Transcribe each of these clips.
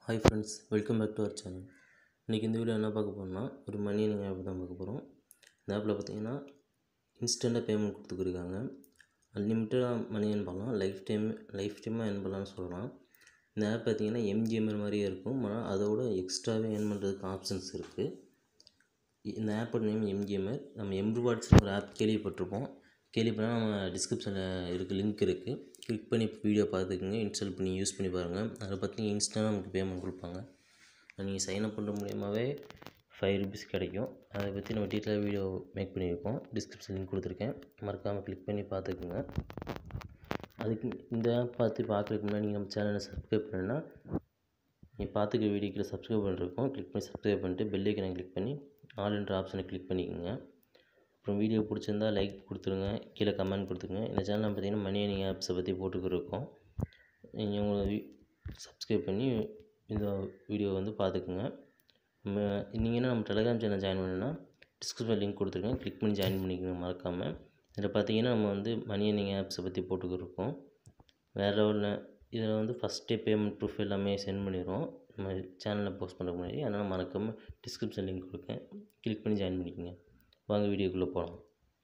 hi friends welcome back to our channel இன்றைக்கி இந்த video என்ன பார்க்க போகிறோம்னா ஒரு மணி நீங்கள் ஆப் தான் பார்க்க போகிறோம் இந்த ஆப்பில் பார்த்தீங்கன்னா இன்ஸ்டண்ட்டாக பேமெண்ட் கொடுத்துருக்காங்க அன்லிமிட்டடாக மணி ஏர்ன் பண்ணலாம் லைஃப் டைம் லைஃப் டைமாக ஏர்ன் பண்ணலாம்னு சொல்லலாம் இந்த ஆப் பார்த்தீங்கன்னா எம்ஜிஎம்எல் மாதிரியே இருக்கும் ஆனால் அதோட எக்ஸ்ட்ராவே ஏர்ன் பண்ணுறதுக்கு ஆப்ஷன்ஸ் இருக்குது இந்த ஆப்போட நேம் எம்ஜிஎம்எல் நம்ம எம்ருவாட்ஸ் ஒரு ஆப் கேள்விப்பட்டிருப்போம் கேள்விப்பட்டால் நம்ம டிஸ்கிரிப்ஷனில் இருக்குது லிங்க் இருக்குது கிளிக் பண்ணி வீடியோ பார்த்துக்குங்க இன்ஸ்டால் பண்ணி யூஸ் பண்ணி பாருங்கள் அதில் பார்த்தீங்கன்னா இன்ஸ்டாக நமக்கு பேமெண்ட் கொடுப்பாங்க நீங்கள் சைன் அப் பண்ணுற மூலியமாகவே ஃபைவ் ருபீஸ் கிடைக்கும் அதை பற்றி நம்ம டீட்டெயிலாக வீடியோ மேக் பண்ணியிருக்கோம் டிஸ்கிரிப்ஷன் லிங்க் கொடுத்துருக்கேன் மறக்காமல் கிளிக் பண்ணி பார்த்துக்குங்க அதுக்கு இந்த ஆப் பார்த்து பார்க்குறதுக்கு முன்னாடி நீங்கள் நம்ம சேனலை சப்ஸ்கிரைப் பண்ணுன்னா நீங்கள் பார்த்துக்க வீடியோக்கில் சப்ஸ்கிரைப் பண்ணிருக்கோம் கிளிக் பண்ணி சப்ஸ்கிரைப் பண்ணிட்டு பெல் ஐக்கனை கிளிக் பண்ணி ஆல் என்ற ஆப்ஷனை கிளிக் பண்ணிக்கோங்க அப்புறம் வீடியோ பிடிச்சிருந்தா லைக் கொடுத்துருங்க கீழே கமெண்ட் கொடுத்துருங்க இந்த சேனலில் பார்த்தீங்கன்னா மணி ஏர்னிங் ஆப்ஸை பற்றி போட்டுக்கிருக்கோம் நீங்கள் உங்களை சப்ஸ்கிரைப் பண்ணி இந்த வீடியோ வந்து பார்த்துக்குங்க நம்ம நீங்கள் நம்ம டெலிகிராம் சேனல் ஜாயின் பண்ணணுன்னா டிஸ்கிரிப்ஷன் லிங்க் கொடுத்துருக்கேன் கிளிக் பண்ணி ஜாயின் பண்ணிக்கோங்க மறக்காமல் இதில் பார்த்தீங்கன்னா நம்ம வந்து மணி ஏர்னிங் ஆப்ஸை பற்றி போட்டுக்கிருக்கோம் வேறு ஒன்று இதில் வந்து ஃபஸ்ட்டே பேமெண்ட் ப்ரூஃப் எல்லாமே சென்ட் பண்ணிடுவோம் நம்ம சேனலில் போஸ்ட் பண்ணுற முன்னாடி அதனால் மறக்காமல் டிஸ்கிரிப்ஷன் லிங்க் கொடுக்கேன் கிளிக் பண்ணி ஜாயின் பண்ணிக்கோங்க வாங்க வீடியோக்குள்ளே போகலாம்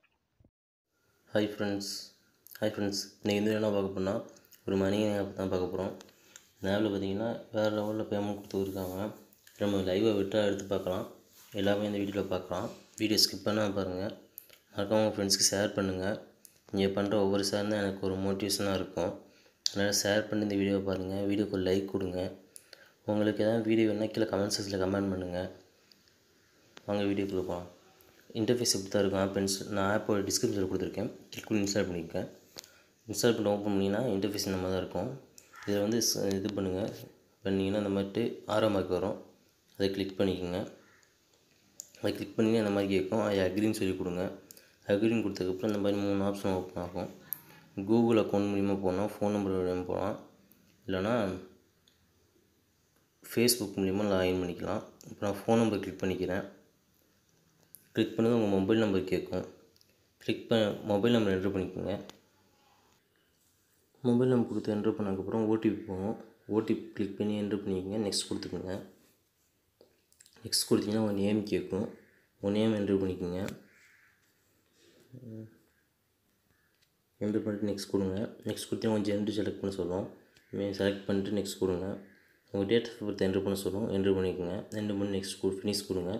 ஹாய் ஃப்ரெண்ட்ஸ் ஹாய் ஃப்ரெண்ட்ஸ் இன்றைக்கி வந்து என்ன பார்க்க போனால் ஒரு மணி ஆப் தான் பார்க்க போகிறோம் இந்த ஆப்பில் பார்த்தீங்கன்னா வேறு லெவலில் பேமெண்ட் கொடுத்துருக்காங்க நம்ம லைவாக விட்டால் எடுத்து பார்க்கலாம் எல்லாமே இந்த வீடியோவில் பார்க்கலாம் வீடியோ ஸ்கிப் பண்ணால் பாருங்கள் மறக்காம உங்கள் ஃப்ரெண்ட்ஸ்க்கு ஷேர் பண்ணுங்கள் நீங்கள் பண்ணுற ஒவ்வொரு ஷேர் தான் எனக்கு ஒரு மோட்டிவேஷனாக இருக்கும் அதனால் ஷேர் பண்ணி இந்த வீடியோவை பாருங்கள் வீடியோக்கு ஒரு லைக் கொடுங்க உங்களுக்கு எதாவது வீடியோ வேணால் கீழே கமெண்ட் செக்ஷனில் கமெண்ட் பண்ணுங்கள் வாங்க வீடியோக்குள்ளே போகலாம் இன்டர்ஃபேஸ் இப்படி தான் இருக்கும் ஆப் இன்ஸ்ட் நான் ஆப்போட டிஸ்கிரிப்ஷனில் கொடுத்துருக்கேன் கிளிக் பண்ணி இன்ஸ்டால் பண்ணிக்கேன் இன்ஸ்டால் பண்ணி ஓப்பன் பண்ணிங்கன்னா இன்டர்ஃபேஸ் இந்த மாதிரி தான் இருக்கும் இதில் வந்து ச- இது பண்ணுங்கள் பண்ணிங்கன்னா இந்த மாதிரி ஆறாம் மார்க் வரும் அதை கிளிக் பண்ணிக்கோங்க அதை கிளிக் பண்ணிங்கன்னா இந்த மாதிரி கேட்கும் அது அக்ரின்னு சொல்லி கொடுங்க அக்ரின்னு கொடுத்ததுக்கப்புறம் இந்த மாதிரி மூணு ஆப்ஷன் ஓப்பன் ஆகும் கூகுள் அக்கௌண்ட் மூலிமா போகலாம் ஃபோன் நம்பர் மூலிமா போகலாம் இல்லைனா ஃபேஸ்புக் மூலிமா லாகின் பண்ணிக்கலாம் இப்போ நான் ஃபோன் நம்பர் கிளிக் பண்ணிக்கிறேன் கிளிக் பண்ணது உங்கள் மொபைல் நம்பர் கேட்கும் கிளிக் பண்ண மொபைல் நம்பர் என்ட்ரு பண்ணிக்கோங்க மொபைல் நம்பர் கொடுத்து என்ட்ரு பண்ணதுக்கப்புறம் ஓடிபி போகும் ஓடிபி கிளிக் பண்ணி என்ட்ரு பண்ணிக்கோங்க நெக்ஸ்ட் கொடுத்துக்கோங்க நெக்ஸ்ட் கொடுத்தீங்கன்னா உங்கள் நேம் கேட்கும் உங்கள் நேம் என்ட்ரு பண்ணிக்கோங்க என்ட்ரு பண்ணிட்டு நெக்ஸ்ட் கொடுங்க நெக்ஸ்ட் கொடுத்தீங்கன்னா உங்கள் ஜென்டர் செலக்ட் பண்ண சொல்லும் செலக்ட் பண்ணிட்டு நெக்ஸ்ட் கொடுங்க உங்கள் டேட் ஆஃப் பர்த் என்ட்ரு பண்ண சொல்லும் என்ட்ரு பண்ணிக்கோங்க என்ட்ரு பண்ணி நெக்ஸ்ட் கொடு ஃபினிஷ் கொடுங்க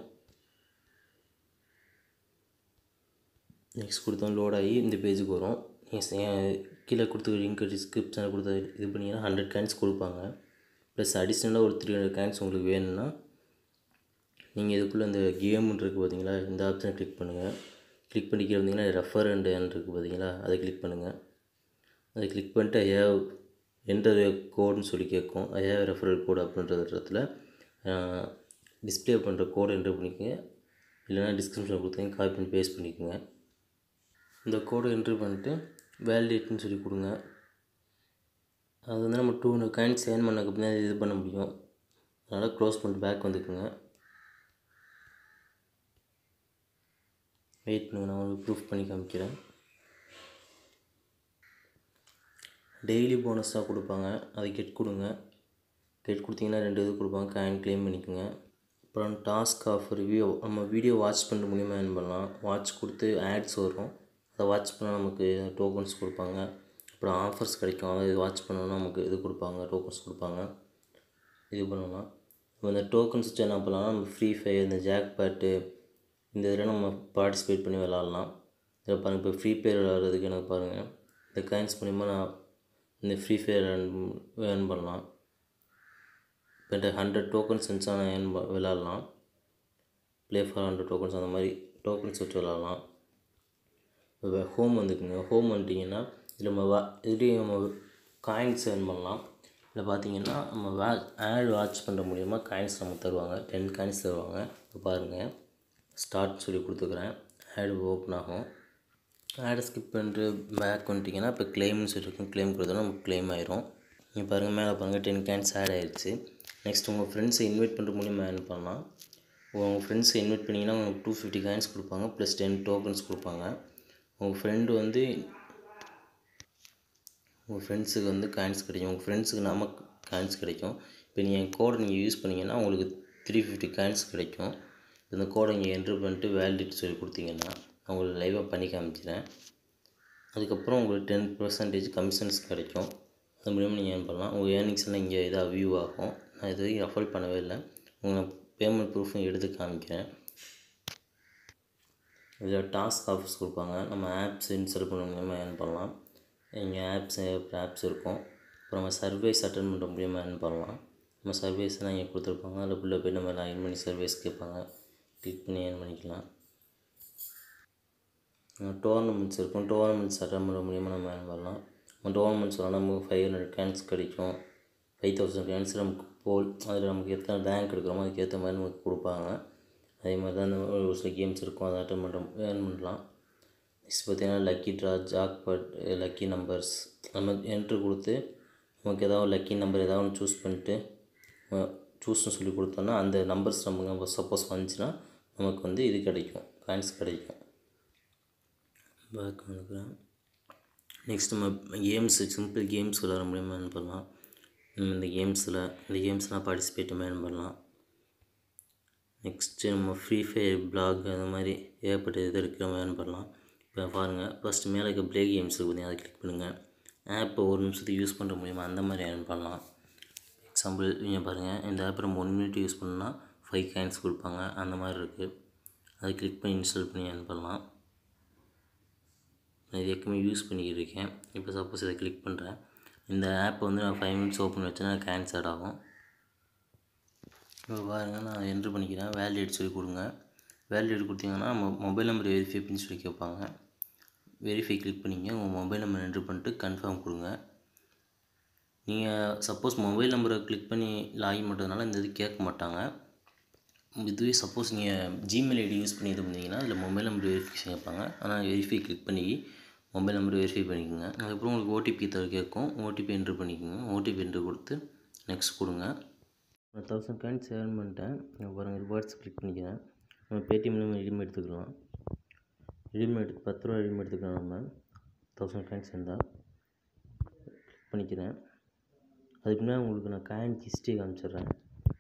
நெக்ஸ்ட் கொடுத்தோம் லோட் ஆகி இந்த பேஜுக்கு வரும் நீங்கள் கீழே கொடுத்த லிங்க் டிஸ்கிரிப்ஷனில் கொடுத்த இது பண்ணிங்கன்னா ஹண்ட்ரட் கேன்ஸ் கொடுப்பாங்க ப்ளஸ் அடிஷ்னலாக ஒரு த்ரீ ஹண்ட்ரட் கேன்ஸ் உங்களுக்கு வேணும்னா நீங்கள் இதுக்குள்ளே இந்த கேம்னு இருக்குது பார்த்தீங்களா இந்த ஆப்ஷனை கிளிக் பண்ணுங்கள் கிளிக் பண்ணிக்க வந்தீங்கன்னா ரெஃபர் அண்ட் இருக்குது பார்த்தீங்களா அதை கிளிக் பண்ணுங்கள் அதை கிளிக் பண்ணிட்டு ஐயா என்டர் கோடுன்னு சொல்லி கேட்கும் ஐயா ரெஃபரல் கோடு அப்படின்ற இடத்துல டிஸ்ப்ளே பண்ணுற கோடு என்டர் பண்ணிக்கோங்க இல்லைனா டிஸ்கிரிப்ஷனில் கொடுத்தீங்க காப்பி பண்ணி பேஸ்ட் பண்ணிக்கோங்க இந்த கோடை என்ட்ரு பண்ணிட்டு வேலிடேட்னு சொல்லி கொடுங்க அது வந்து நம்ம டூ ஹண்ட்ரட் காயின்ஸ் ஏர்ன் பண்ணதுக்கு தான் இது பண்ண முடியும் அதனால் க்ளோஸ் பண்ணிட்டு பேக் வந்துக்குங்க வெயிட் பண்ணுங்க நான் உங்களுக்கு ப்ரூஃப் பண்ணி காமிக்கிறேன் டெய்லி போனஸாக கொடுப்பாங்க அதை கெட் கொடுங்க கெட் கொடுத்தீங்கன்னா ரெண்டு இது கொடுப்பாங்க காயின் க்ளைம் பண்ணிக்கோங்க அப்புறம் டாஸ்க் ஆஃப் ரிவ்யூ நம்ம வீடியோ வாட்ச் பண்ணுற மூலிமா ஏர்ன் பண்ணலாம் வாட்ச் கொடுத்து ஆட்ஸ் வரும் அதை வாட்ச் பண்ணால் நமக்கு டோக்கன்ஸ் கொடுப்பாங்க அப்புறம் ஆஃபர்ஸ் கிடைக்கும் அதை வாட்ச் பண்ணோன்னா நமக்கு இது கொடுப்பாங்க டோக்கன்ஸ் கொடுப்பாங்க இது பண்ணலாம் இப்போ இந்த டோக்கன்ஸ் வச்சு என்ன பண்ணலாம் நம்ம ஃப்ரீ ஃபயர் இந்த ஜாக் பேட்டு இந்த இதில் நம்ம பார்ட்டிசிபேட் பண்ணி விளாட்லாம் இதில் பாருங்கள் இப்போ ஃப்ரீ ஃபயர் விளாட்றதுக்கு எனக்கு பாருங்கள் இந்த காயின்ஸ் மூலிமா நான் இந்த ஃப்ரீ ஃபயர் ஏர்ன் பண்ணலாம் இப்போ ஹண்ட்ரட் டோக்கன்ஸ் இருந்துச்சா நான் ஏர்ன் ப விளாட்லாம் ப்ளே ஃபார் ஹண்ட்ரட் டோக்கன்ஸ் அந்த மாதிரி டோக்கன்ஸ் வச்சு விளாட்லாம் இப்போ ஹோம் வந்துக்குங்க ஹோம் வந்துட்டிங்கன்னா இதில் நம்ம வா இதுலேயும் நம்ம காயின்ஸ் ஏர்ன் பண்ணலாம் இதில் பார்த்தீங்கன்னா நம்ம வா ஆட் வாட்ச் பண்ணுற மூலியமாக காயின்ஸ் நமக்கு தருவாங்க டென் காயின்ஸ் தருவாங்க இப்போ பாருங்கள் ஸ்டார்ட் சொல்லி கொடுத்துக்கிறேன் ஆடு ஓப்பன் ஆகும் ஆடை ஸ்கிப் பண்ணிட்டு பேக் வந்துட்டிங்கன்னா இப்போ கிளைம்னு சொல்லியிருக்கும் கிளைம் கொடுத்தோன்னா நமக்கு கிளைம் ஆயிரும் நீங்கள் பாருங்கள் மேலே பாருங்கள் டென் கேன்ஸ் ஆட் ஆயிடுச்சு நெக்ஸ்ட் உங்கள் ஃப்ரெண்ட்ஸை இன்வைட் பண்ணுற மூலியமாக ஏர்ன் பண்ணலாம் உங்கள் ஃப்ரெண்ட்ஸை இன்வைட் பண்ணிங்கன்னா உங்களுக்கு டூ ஃபிஃப்டி காயின்ஸ் கொடுப்பாங்க ப்ளஸ் டென் டோக்கன்ஸ் கொடுப்பாங்க உங்கள் ஃப்ரெண்டு வந்து உங்கள் ஃப்ரெண்ட்ஸுக்கு வந்து காயின்ஸ் கிடைக்கும் உங்கள் ஃப்ரெண்ட்ஸுக்கு நமக்கு காயின்ஸ் கிடைக்கும் இப்போ இப்போ நீங்கள் என் கோடை நீங்கள் யூஸ் பண்ணிங்கன்னா உங்களுக்கு த்ரீ ஃபிஃப்டி காயின்ஸ் கிடைக்கும் இந்த கோடை நீங்கள் என்ட்ரு பண்ணிட்டு வேலிடிட்டி சொல்லி கொடுத்தீங்கன்னா நான் உங்களுக்கு லைவாக பண்ணி காமிக்கிறேன் அதுக்கப்புறம் உங்களுக்கு டென் பர்சன்டேஜ் கமிஷன்ஸ் கிடைக்கும் அது மூலிமா நீங்கள் ஏர்ன் பண்ணலாம் உங்கள் ஏர்னிங்ஸ் எல்லாம் இங்கே இதாக வியூ ஆகும் நான் இது வரைக்கும் ரெஃபர் பண்ணவே இல்லை உங்கள் பேமெண்ட் ப்ரூஃபும் எடுத்து காமிக்கிறேன் இதில் டாஸ்க் ஆஃபீஸ் கொடுப்பாங்க நம்ம ஆப்ஸ் இன்ஸ்டால் பண்ண மூலியமா ஏர்ன் பண்ணலாம் இங்கே ஆப்ஸ் ஆப்ஸ் இருக்கும் அப்புறம் நம்ம சர்வேஸ் அட்டன் பண்ணுற மூலியமாக ஏர்ன் பண்ணலாம் நம்ம சர்வேஸ்லாம் இங்கே கொடுத்துருப்பாங்க அதில் உள்ளே போய் நம்ம லாகின் பண்ணி சர்வேஸ் கேட்பாங்க கிளிக் பண்ணி ஏர்ன் பண்ணிக்கலாம் டோர்னமெண்ட்ஸ் இருக்கும் டோர்னமெண்ட்ஸ் அட்டன் பண்ணுற மூலியமாக நம்ம ஏர்ன் பண்ணலாம் நம்ம டோர்னமெண்ட்ஸ் வரலாம் நமக்கு ஃபைவ் ஹண்ட்ரட் கேன்ஸ் கிடைக்கும் ஃபைவ் தௌசண்ட் கேன்ஸ் நமக்கு போல் அதில் நமக்கு எத்தனை ரேங்க் எடுக்கிறோமோ அதுக்கு ஏற்ற மாதிரி நமக்கு கொடுப்பாங்க அதே மாதிரி தான் இந்த ஒரு சில கேம்ஸ் இருக்கும் அதை அட்டன் பண்ணுற ஏர்ன் பண்ணலாம் நெக்ஸ்ட் பார்த்தீங்கன்னா lucky draw jackpot lucky numbers நம்ம என்ட்ரு கொடுத்து நமக்கு ஏதாவது லக்கி நம்பர் ஏதாவது ஒன்று சூஸ் பண்ணிட்டு சூஸ்னு சொல்லி கொடுத்தோன்னா அந்த நம்பர்ஸ் நமக்கு சப்போஸ் வந்துச்சுன்னா நமக்கு வந்து இது கிடைக்கும் காயின்ஸ் கிடைக்கும் பேக் வந்துக்கிறேன் நெக்ஸ்ட் நம்ம கேம்ஸு சிம்பிள் கேம்ஸ் விளாட முடியுமா ஏர்ன் பண்ணலாம் நம்ம இந்த கேம்ஸில் இந்த கேம்ஸ்லாம் பார்ட்டிசிபேட் ஏர்ன் பண்ணலாம் நெக்ஸ்ட்டு நம்ம ஃப்ரீ ஃபயர் பிளாக் அந்த மாதிரி ஏகப்பட்ட இது இருக்குது நம்ம ஏர்ன் பண்ணலாம் இப்போ பாருங்கள் ஃபஸ்ட்டு மேலே இருக்க ப்ளே கேம்ஸ் இருக்குது பார்த்தீங்கன்னா அதை கிளிக் பண்ணுங்கள் ஆப்பை ஒரு நிமிஷத்துக்கு யூஸ் பண்ணுற மூலிமா அந்த மாதிரி ஏர்ன் பண்ணலாம் எக்ஸாம்பிள் நீங்கள் பாருங்கள் இந்த ஆப்பை நம்ம ஒன் மினிட் யூஸ் பண்ணால் ஃபைவ் காயின்ஸ் கொடுப்பாங்க அந்த மாதிரி இருக்குது அதை கிளிக் பண்ணி இன்ஸ்டால் பண்ணி ஏர்ன் பண்ணலாம் நான் இது ஏற்கனவே யூஸ் பண்ணிக்கிட்டு இருக்கேன் இப்போ சப்போஸ் இதை கிளிக் பண்ணுறேன் இந்த ஆப்பை வந்து நான் ஃபைவ் மினிட்ஸ் ஓப்பன் வச்சேன்னா கேன்ஸ் ஆட் ஆகும் இப்போ பாருங்கள் நான் என்ட்ரு பண்ணிக்கிறேன் வேலிடேட் சொல்லி கொடுங்க வேலிடேட் கொடுத்தீங்கன்னா மொ மொபைல் நம்பர் வெரிஃபை பண்ணி சொல்லி கேட்பாங்க வெரிஃபை கிளிக் பண்ணிங்க உங்கள் மொபைல் நம்பர் என்ட்ரு பண்ணிட்டு கன்ஃபார்ம் கொடுங்க நீங்கள் சப்போஸ் மொபைல் நம்பரை கிளிக் பண்ணி லாகின் பண்ணுறதுனால இந்த இது கேட்க மாட்டாங்க இதுவே சப்போஸ் நீங்கள் ஜிமெயில் ஐடி யூஸ் பண்ணி இது பண்ணீங்கன்னா அதில் மொபைல் நம்பர் வெரிஃபிகேஷன் கேட்பாங்க ஆனால் வெரிஃபை கிளிக் பண்ணி மொபைல் நம்பர் வெரிஃபை பண்ணிக்கோங்க அதுக்கப்புறம் உங்களுக்கு ஓடிபி தர கேட்கும் ஓடிபி என்ட்ரு பண்ணிக்கோங்க ஓடிபி என்ட்ரு கொடுத்து நெக்ஸ்ட் கொடுங்க நான் தௌசண்ட் காயின்ஸ் ஏர்ன் பண்ணிட்டேன் நான் பாருங்கள் ரிவார்ட்ஸ் கிளிக் பண்ணிக்கிறேன் நம்ம பேடிஎம்ல நம்ம ரெடிமே எடுத்துக்கலாம் ரெடிமே எடுத்து பத்து ரூபா ரெடிமே எடுத்துக்கலாம் நம்ம தௌசண்ட் காயின்ஸ் இருந்தால் கிளிக் பண்ணிக்கிறேன் அதுக்கு முன்னாடி உங்களுக்கு நான் காயின் ஹிஸ்ட்ரி காமிச்சிடுறேன்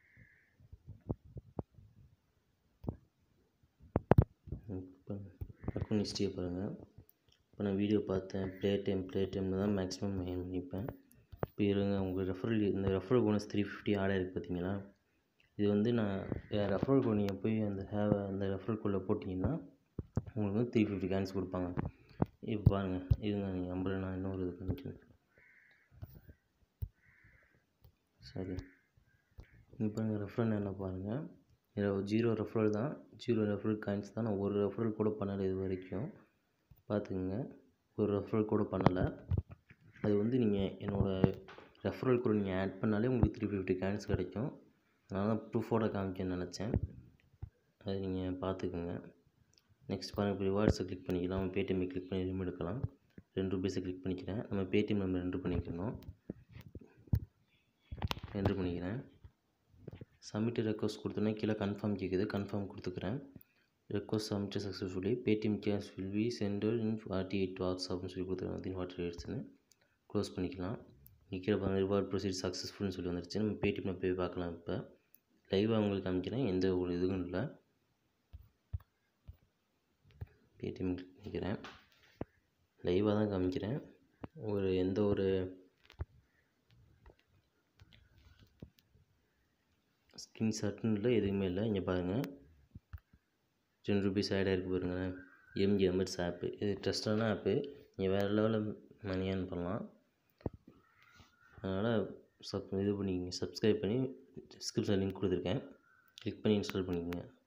இப்போ அக்கௌண்ட் ஹிஸ்ட்ரியை பாருங்கள் இப்போ நான் வீடியோ பார்த்தேன் ப்ளே டைம் ப்ளே டைமில் தான் மேக்ஸிமம் மெயின் பண்ணிப்பேன் இப்போ இருங்க உங்கள் ரெஃபரல் இந்த referral bonus three fifty add ஆயிருக்கு பார்த்தீங்களா இது வந்து நான் என் ரெஃபரல் கோட் நீங்கள் போய் அந்த ஹேவ் அந்த ரெஃபரல் கோடில் போட்டிங்கன்னா உங்களுக்கு வந்து த்ரீ ஃபிஃப்டி காயின்ஸ் கொடுப்பாங்க இப்போ பாருங்கள் இருங்க நீங்கள் நம்பர் நான் இன்னொரு இது பண்ணிக்கிறேன் சரி இப்போ பாருங்கள் ரெஃபரல் என்ன பாருங்கள் இதில் ஜீரோ ரெஃபரல் தான் ஜீரோ ரெஃபரல் காயின்ஸ் தான் நான் ஒரு ரெஃபரல் கூட பண்ணலை இது வரைக்கும் பார்த்துக்குங்க ஒரு ரெஃபரல் கூட பண்ணலை அது வந்து நீங்கள் என்னோடய ரெஃபரல் கூட நீங்கள் ஆட் பண்ணாலே உங்களுக்கு த்ரீ ஃபிஃப்டி காயின்ஸ் கிடைக்கும் அதனால தான் ப்ரூஃபோட காமிக்கணும்னு நினச்சேன் அது நீங்கள் பார்த்துக்குங்க நெக்ஸ்ட் பாருங்கள் இப்போ ரிவார்ட்ஸை கிளிக் பண்ணிக்கலாம் பேடிஎம்மை கிளிக் பண்ணி ரிமூவ் எடுக்கலாம் ரெண்டு ருபீஸை கிளிக் பண்ணிக்கிறேன் நம்ம பேடிஎம் நம்பர் என்ட்ரு பண்ணிக்கணும் என்ட்ரு பண்ணிக்கிறேன் சப்மிட் ரெக்வஸ்ட் கொடுத்தோன்னே கீழே கன்ஃபார்ம் கேட்குது கன்ஃபார்ம் கொடுத்துக்கிறேன் request submit successfully Paytm cash will be sent in forty eight hours அப்படின்னு சொல்லி கொடுத்துருக்காங்க வித்தின் ஃபார்ட்டி எயிட்ஸ்னு க்ளோஸ் பண்ணிக்கலாம் இங்கே கீழே பாருங்கள் ரிவார்ட் ப்ரொசீட் சக்ஸஸ்ஃபுல்னு சொல்லி வந்துருச்சு நம்ம பேடிஎம்மில் போய் பார்க்கலாம் இப்போ லைவாக உங்களுக்கு காமிக்கிறேன் எந்த ஒரு இதுவும் இல்லை பேடிஎம் கிளிக் பண்ணிக்கிறேன் லைவாக தான் காமிக்கிறேன் ஒரு எந்த ஒரு ஸ்க்ரீன்ஷாட்னு இல்லை எதுவுமே இல்லை இங்கே பாருங்கள் டென் ருபீஸ் ஆட் ஆகிருக்கு பாருங்களேன் எம்ஜி எமர்ஸ் ஆப்பு இது ட்ரஸ்டான ஆப்பு நீங்கள் வேறு லெவலில் மணி ஏர்ன் பண்ணலாம் அதனால் சப் இது பண்ணிக்கங்க சப்ஸ்கிரைப் பண்ணி டிஸ்கிரிப்ஷன் லிங்க் கொடுத்துருக்கேன் கிளிக் பண்ணி இன்ஸ்டால் பண்ணிக்கோங்க